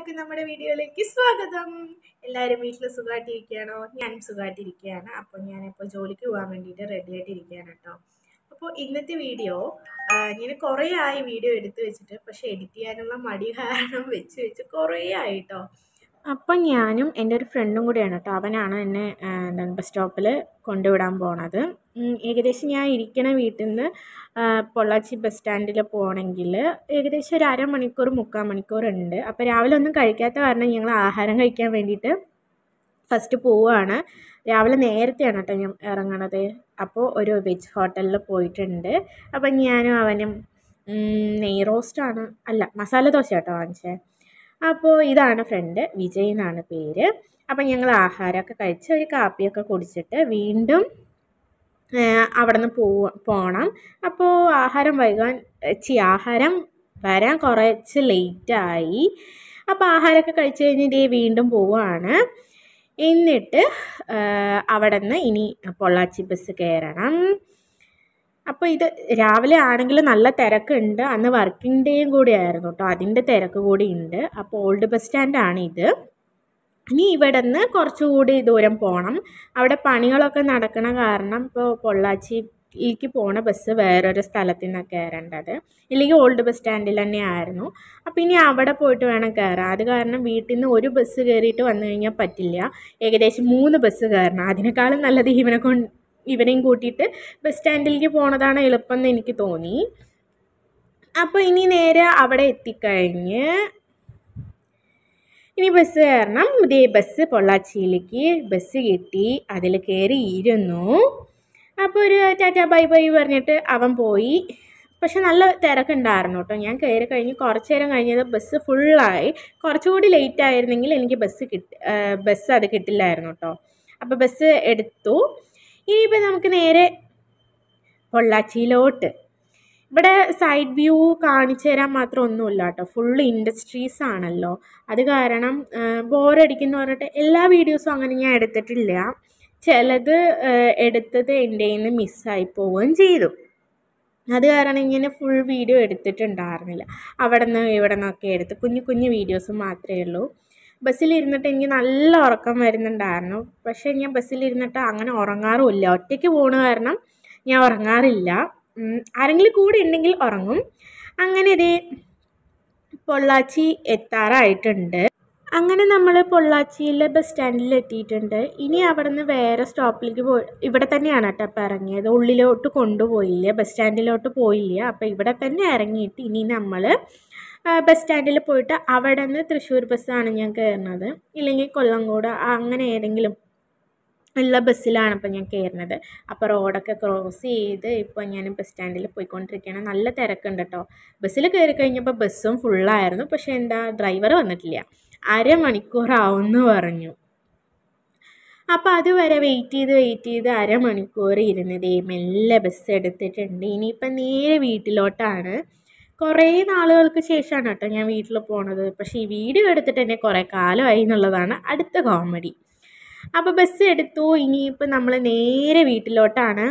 എല്ലാവർക്കും നമ്മുടെ വീഡിയോയിലേക്ക് സ്വാഗതം എല്ലാവരും വീട്ടിൽ സുഖമായിട്ടിരിക്കുകയാണോ ഞാനും സുഖമായിട്ടിരിക്കുകയാണ് അപ്പോൾ ഞാനിപ്പോൾ ജോലിക്ക് പോകാൻ വേണ്ടിയിട്ട് റെഡി ആയിട്ടിരിക്കുകയാണ് കേട്ടോ അപ്പോൾ ഇന്നത്തെ വീഡിയോ ആ, ഞാൻ കുറേ ആയി വീഡിയോ എടുത്ത് വെച്ചിട്ട് പക്ഷേ എഡിറ്റ് ചെയ്യാനുള്ള മടി കാരണം വെച്ച് വെച്ച് കുറേ ആയി കേട്ടോ അപ്പം ഞാനും എൻ്റെ ഒരു ഫ്രണ്ടും കൂടിയാണ് കേട്ടോ അവനാണ് എന്നെ ആ, എന്താണ് ബസ് സ്റ്റോപ്പിൽ കൊണ്ടുവിടാൻ പോണത് ഉം, ഏകദേശം ഞാൻ ഇരിക്കണ വീട്ടിൽ നിന്ന് ആ, പൊള്ളാച്ചി ബസ് സ്റ്റാൻഡിൽ പോകണമെങ്കിൽ ഏകദേശം ഒരു അരമണിക്കൂർ മുക്കാൽ മണിക്കൂർ ഉണ്ട് അപ്പോൾ രാവിലെ ഒന്നും കഴിക്കാത്ത കാരണം ഞങ്ങൾ ആഹാരം കഴിക്കാൻ വേണ്ടിയിട്ട് ഫസ്റ്റ് പോവുകയാണ് രാവിലെ നേരത്തെയാണ് കേട്ടോ ഞാൻ ഇറങ്ങണത് അപ്പോൾ ഒരു വെജ് ഹോട്ടലിൽ പോയിട്ടുണ്ട് അപ്പം ഞാനും അവനും ഉം, നെയ് റോസ്റ്റാണ് അല്ല മസാല ദോശ കേട്ടോ വാങ്ങിച്ചത് അപ്പോൾ ഇതാണ് ഫ്രണ്ട് വിജയ് എന്നാണ് പേര് അപ്പം ഞങ്ങൾ ആഹാരമൊക്കെ കഴിച്ച് ഒരു കാപ്പിയൊക്കെ കുടിച്ചിട്ട് വീണ്ടും അവിടെ നിന്ന് പോവ പോകണം അപ്പോൾ ആഹാരം വൈകാൻ ചി ആഹാരം വരാൻ കുറച്ച് ലേറ്റായി അപ്പോൾ ആഹാരമൊക്കെ കഴിച്ച് കഴിഞ്ഞ് ഇതേ വീണ്ടും പോവുകയാണ് എന്നിട്ട് അവിടെ നിന്ന് ഇനി പൊള്ളാച്ചി ബസ് കയറണം അപ്പോൾ ഇത് രാവിലെ ആണെങ്കിൽ നല്ല തിരക്കുണ്ട് അന്ന് വർക്കിംഗ് ഡേയും കൂടി ആയിരുന്നു കേട്ടോ അതിൻ്റെ തിരക്ക് കൂടി ഉണ്ട് അപ്പോൾ ഓൾഡ് ബസ് സ്റ്റാൻഡാണ് ഇത് ഇനി ഇവിടെ നിന്ന് കുറച്ചുകൂടി ദൂരം പോകണം അവിടെ പണികളൊക്കെ നടക്കണ കാരണം ഇപ്പോൾ പൊള്ളാച്ചിയിലേക്ക് പോണ ബസ് വേറൊരു സ്ഥലത്തു നിന്നാണ് കയറേണ്ടത് ഇല്ലെങ്കിൽ ഓൾഡ് ബസ് സ്റ്റാൻഡിൽ തന്നെ ആയിരുന്നു അപ്പോൾ ഇനി അവിടെ പോയിട്ട് വേണം കയറാൻ അത് കാരണം വീട്ടിൽ നിന്ന് ഒരു ബസ് കയറിയിട്ട് വന്നു കഴിഞ്ഞാൽ പറ്റില്ല ഏകദേശം മൂന്ന് ബസ് കയറണം അതിനേക്കാളും നല്ലത് ഇവനെ കൊണ്ട് ഇവനെയും കൂട്ടിയിട്ട് ബസ് സ്റ്റാൻഡിലേക്ക് പോണതാണ് എളുപ്പം എന്ന് എനിക്ക് തോന്നി അപ്പോൾ ഇനി നേരെ അവിടെ എത്തിക്കഴിഞ്ഞ് ഇനി ബസ് കയറണം ഇതേ ബസ് പൊള്ളാച്ചിയിലേക്ക് ബസ് കിട്ടി അതിൽ കയറി ഇരുന്നു അപ്പോൾ ഒരു ടാറ്റ ബൈ ബൈ പറഞ്ഞിട്ട് അവൻ പോയി പക്ഷെ നല്ല തിരക്കുണ്ടായിരുന്നു കേട്ടോ ഞാൻ കയറി കഴിഞ്ഞ് കുറച്ച് നേരം കഴിഞ്ഞത് ബസ് ഫുള്ളായി കുറച്ചുകൂടി ലേറ്റ് ആയിരുന്നെങ്കിൽ എനിക്ക് ബസ് കിട്ടി ബസ് അത് കിട്ടില്ലായിരുന്നു കേട്ടോ അപ്പോൾ ബസ് എടുത്തു ഇനിയിപ്പോൾ നമുക്ക് നേരെ പൊള്ളാച്ചിയിലോട്ട് ഇവിടെ സൈഡ് വ്യൂ കാണിച്ചു തരാൻ മാത്രം ഒന്നുമില്ല കേട്ടോ ഫുള്ള് ഇൻഡസ്ട്രീസ് ആണല്ലോ അത് കാരണം ബോറടിക്കുന്ന പറഞ്ഞിട്ട് എല്ലാ വീഡിയോസും അങ്ങനെ ഞാൻ എടുത്തിട്ടില്ല ചിലത് എടുത്തത് എൻ്റെ നിന്ന് മിസ്സായി പോവുകയും ചെയ്തു അത് കാരണം ഇങ്ങനെ ഫുൾ വീഡിയോ എടുത്തിട്ടുണ്ടായിരുന്നില്ല അവിടെ നിന്ന് ഇവിടെ നിന്നൊക്കെ എടുത്ത് കുഞ്ഞു കുഞ്ഞു വീഡിയോസ് മാത്രമേ ഉള്ളൂ ബസ്സിലിരുന്നിട്ട് എനിക്ക് നല്ല ഉറക്കം വരുന്നുണ്ടായിരുന്നു പക്ഷേ ഞാൻ ബസ്സിലിരുന്നിട്ട് അങ്ങനെ ഉറങ്ങാറുമില്ല ഒറ്റയ്ക്ക് പോണ കാരണം ഞാൻ ഉറങ്ങാറില്ല ഉം, ആരെങ്കിലും കൂടെ ഉണ്ടെങ്കിൽ ഉറങ്ങും അങ്ങനെ ഇതേ പൊള്ളാച്ചി എത്താറായിട്ടുണ്ട് അങ്ങനെ നമ്മൾ പൊള്ളാച്ചിയിലെ ബസ് സ്റ്റാൻഡിൽ എത്തിയിട്ടുണ്ട് ഇനി അവിടെ നിന്ന് വേറെ സ്റ്റോപ്പിലേക്ക് പോയി ഇവിടെ തന്നെയാണ് കേട്ടോ അപ്പോൾ ഇറങ്ങിയത് ഉള്ളിലോട്ട് കൊണ്ടുപോയില്ല ബസ് സ്റ്റാൻഡിലോട്ട് പോയില്ല അപ്പോൾ ഇവിടെ തന്നെ ഇറങ്ങിയിട്ട് ഇനി നമ്മൾ ബസ് സ്റ്റാൻഡിൽ പോയിട്ട് അവിടെ നിന്ന് തൃശ്ശൂർ ബസ്സാണ് ഞാൻ കയറുന്നത് ഇല്ലെങ്കിൽ കൊല്ലങ്കോട് അങ്ങനെ ഏതെങ്കിലും ഉള്ള ബസ്സിലാണ് ഇപ്പോൾ ഞാൻ കയറുന്നത് അപ്പോൾ റോഡൊക്കെ ക്രോസ് ചെയ്ത് ഇപ്പോൾ ഞാൻ ബസ് സ്റ്റാൻഡിൽ പോയിക്കൊണ്ടിരിക്കുകയാണ് നല്ല തിരക്കുണ്ട് കേട്ടോ ബസ്സിൽ കയറി കഴിഞ്ഞപ്പോൾ ബസ്സും ഫുള്ളായിരുന്നു പക്ഷേ എന്താ ഡ്രൈവർ വന്നിട്ടില്ല അരമണിക്കൂറാവുമെന്ന് പറഞ്ഞു അപ്പോൾ അതുവരെ വെയിറ്റ് ചെയ്ത് വെയിറ്റ് ചെയ്ത് അരമണിക്കൂർ ഇരുന്നതേ മെല്ലെ ബസ് എടുത്തിട്ടുണ്ട് ഇനിയിപ്പം നേരെ വീട്ടിലോട്ടാണ് കുറേ നാളുകൾക്ക് ശേഷമാണ് കേട്ടോ ഞാൻ വീട്ടിൽ പോണത് പക്ഷേ ഈ വീഡിയോ എടുത്തിട്ട് തന്നെ കുറേ കാലമായി എന്നുള്ളതാണ് അടുത്ത കോമഡി അപ്പോൾ ബസ് എടുത്തു ഇനിയിപ്പോൾ നമ്മൾ നേരെ വീട്ടിലോട്ടാണ്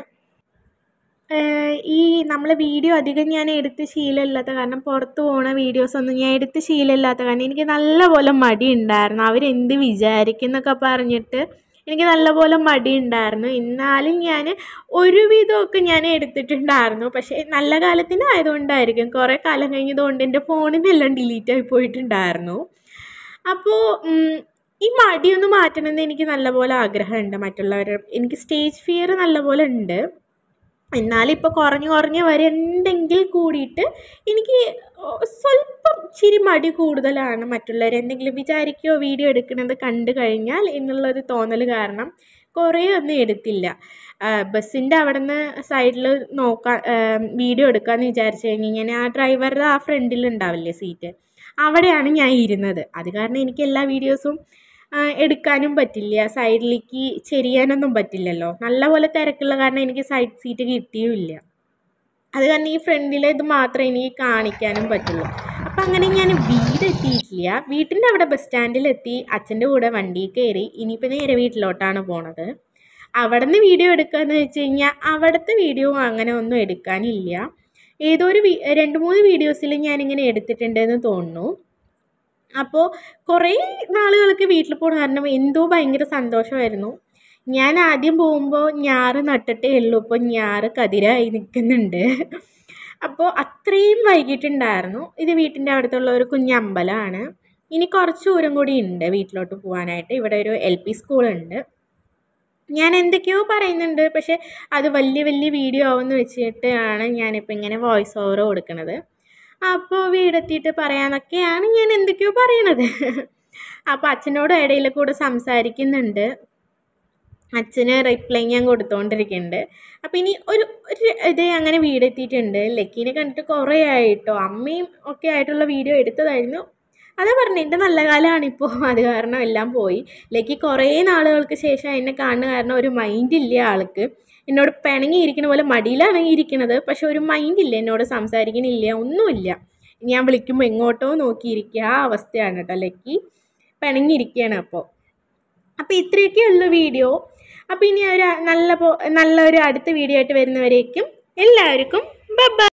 ഏഹ് ഈ നമ്മൾ വീഡിയോ അധികം ഞാൻ എടുത്ത് ശീലമില്ലാത്ത കാരണം പുറത്ത് പോണ വീഡിയോസൊന്നും ഞാൻ എടുത്ത് ശീലമില്ലാത്ത കാരണം എനിക്ക് നല്ലപോലെ മടി ഉണ്ടായിരുന്നു അവരെന്ത് വിചാരിക്കുന്നൊക്കെ പറഞ്ഞിട്ട് എനിക്ക് നല്ലപോലെ മടി ഉണ്ടായിരുന്നു എന്നാലും ഞാൻ ഒരുവിധമൊക്കെ ഞാൻ എടുത്തിട്ടുണ്ടായിരുന്നു പക്ഷേ നല്ല കാലത്തിന് ആയതുകൊണ്ടായിരിക്കും കുറേ കാലം കഴിഞ്ഞതുകൊണ്ട് എൻ്റെ ഫോണിൽ നിന്നെല്ലാം ഡിലീറ്റ് ആയി പോയിട്ടുണ്ടായിരുന്നു അപ്പോൾ ഉം, ഈ മടിയൊന്ന് മാറ്റണമെന്ന് എനിക്ക് നല്ലപോലെ ആഗ്രഹമുണ്ട് മറ്റുള്ളവർ എനിക്ക് സ്റ്റേജ് ഫിയർ നല്ലപോലെ ഉണ്ട് എന്നാലും ഇപ്പോൾ കുറഞ്ഞ് കുറഞ്ഞ് വരുന്നുണ്ടെങ്കിൽ കൂടിയിട്ട് എനിക്ക് സ്വല്പം ചിരി മടി കൂടുതലാണ് മറ്റുള്ളവർ എന്തെങ്കിലും വിചാരിക്കുകയോ വീഡിയോ എടുക്കുന്നത് കണ്ടു കഴിഞ്ഞാൽ എന്നുള്ളൊരു തോന്നൽ കാരണം കുറേ ഒന്നും എടുത്തില്ല ബസ്സിൻ്റെ അവിടെ നിന്ന് സൈഡിൽ നോക്കാൻ വീഡിയോ എടുക്കാമെന്ന് വിചാരിച്ചു കഴിഞ്ഞ് കഴിഞ്ഞാൽ ആ ഡ്രൈവറുടെ ആ ഫ്രണ്ടിൽ ഉണ്ടാവില്ലേ സീറ്റ് അവിടെയാണ് ഞാൻ ഇരുന്നത് അത് കാരണം എനിക്ക് എല്ലാ വീഡിയോസും ആ, എടുക്കാനും പറ്റില്ല സൈഡിലേക്ക് ചെരിയാനൊന്നും പറ്റില്ലല്ലോ നല്ലപോലെ തിരക്കുള്ള കാരണം എനിക്ക് സൈഡ് സീറ്റ് കിട്ടിയുമില്ല അത് കാരണം ഈ ഫ്രണ്ടിലെ ഇത് മാത്രമേ എനിക്ക് കാണിക്കാനും പറ്റുള്ളൂ അപ്പം അങ്ങനെ ഞാൻ വീടെത്തിയിട്ടില്ല വീട്ടിൻ്റെ അവിടെ ബസ് സ്റ്റാൻഡിലെത്തി അച്ഛൻ്റെ കൂടെ വണ്ടിയിൽ കയറി ഇനിയിപ്പോൾ നേരെ വീട്ടിലോട്ടാണ് പോണത് അവിടെ നിന്ന് വീഡിയോ എടുക്കാന്ന് വെച്ച് കഴിഞ്ഞാൽ അവിടുത്തെ വീഡിയോ അങ്ങനെ ഒന്നും എടുക്കാനില്ല ഏതോ ഒരു വീ- രണ്ട് മൂന്ന് വീഡിയോസിൽ ഞാനിങ്ങനെ എടുത്തിട്ടുണ്ടെന്ന് തോന്നുന്നു അപ്പോൾ കുറേ നാളുകൾക്ക് വീട്ടിൽ പോകണ കാരണം എന്തോ ഭയങ്കര സന്തോഷമായിരുന്നു ഞാൻ ആദ്യം പോകുമ്പോൾ ഞാറ് നട്ടിട്ടേ ഉള്ളൂ ഇപ്പോൾ ഞാറ് കതിരായി നിൽക്കുന്നുണ്ട് അപ്പോൾ അത്രയും വൈകിട്ടുണ്ടായിരുന്നു ഇത് വീട്ടിൻ്റെ അടുത്തുള്ള ഒരു കുഞ്ഞമ്പലമാണ് ഇനി കുറച്ച് ദൂരം കൂടി ഉണ്ട് വീട്ടിലോട്ട് പോകാനായിട്ട് ഇവിടെ ഒരു എൽ പി സ്കൂളുണ്ട് ഞാൻ എന്തൊക്കെയോ പറയുന്നുണ്ട് പക്ഷെ അത് വലിയ വലിയ വീഡിയോ ആവുമെന്ന് വെച്ചിട്ടാണ് ഞാനിപ്പോൾ ഇങ്ങനെ വോയിസ് ഓവർ കൊടുക്കുന്നത് അപ്പോൾ വീടെത്തിയിട്ട് പറയാനൊക്കെയാണ് ഞാൻ എന്തൊക്കെയോ പറയണത് അപ്പോൾ അച്ഛനോട് ഇടയിൽ കൂടെ സംസാരിക്കുന്നുണ്ട് അച്ഛന് റിപ്ലൈ ഞാൻ കൊടുത്തുകൊണ്ടിരിക്കുന്നുണ്ട് അപ്പോൾ ഇനി ഒരു ഒരു ഇത് അങ്ങനെ വീടെത്തിയിട്ടുണ്ട് ലക്കീനെ കണ്ടിട്ട് കുറേ ആയിട്ടോ അമ്മയും ഒക്കെ ആയിട്ടുള്ള വീഡിയോ എടുത്തതായിരുന്നു അതാ പറഞ്ഞു എൻ്റെ നല്ല കാലമാണിപ്പോൾ അത് കാരണം എല്ലാം പോയി ലക്കി കുറേ നാളുകൾക്ക് ശേഷം എന്നെ കാണുന്ന കാരണം ഒരു മൈൻഡ് ഇല്ല ആൾക്ക് എന്നോട് പിണങ്ങിയിരിക്കുന്ന പോലെ മടിയിലാണ് ഇരിക്കുന്നത് പക്ഷെ ഒരു മൈൻഡ് ഇല്ല എന്നോട് സംസാരിക്കണില്ല ഒന്നുമില്ല ഞാൻ വിളിക്കുമ്പോൾ എങ്ങോട്ടോ നോക്കിയിരിക്കുക ആ അവസ്ഥയാണ് കേട്ടോ ലക്കി പിണങ്ങിയിരിക്കുകയാണ് അപ്പോൾ അപ്പോൾ ഇത്രയൊക്കെ ഉള്ളു വീഡിയോ അപ്പോൾ ഇനി ഒരു നല്ല പോ നല്ലൊരു അടുത്ത വീഡിയോ ആയിട്ട് വരുന്നവരേക്കും എല്ലാവർക്കും ബൈ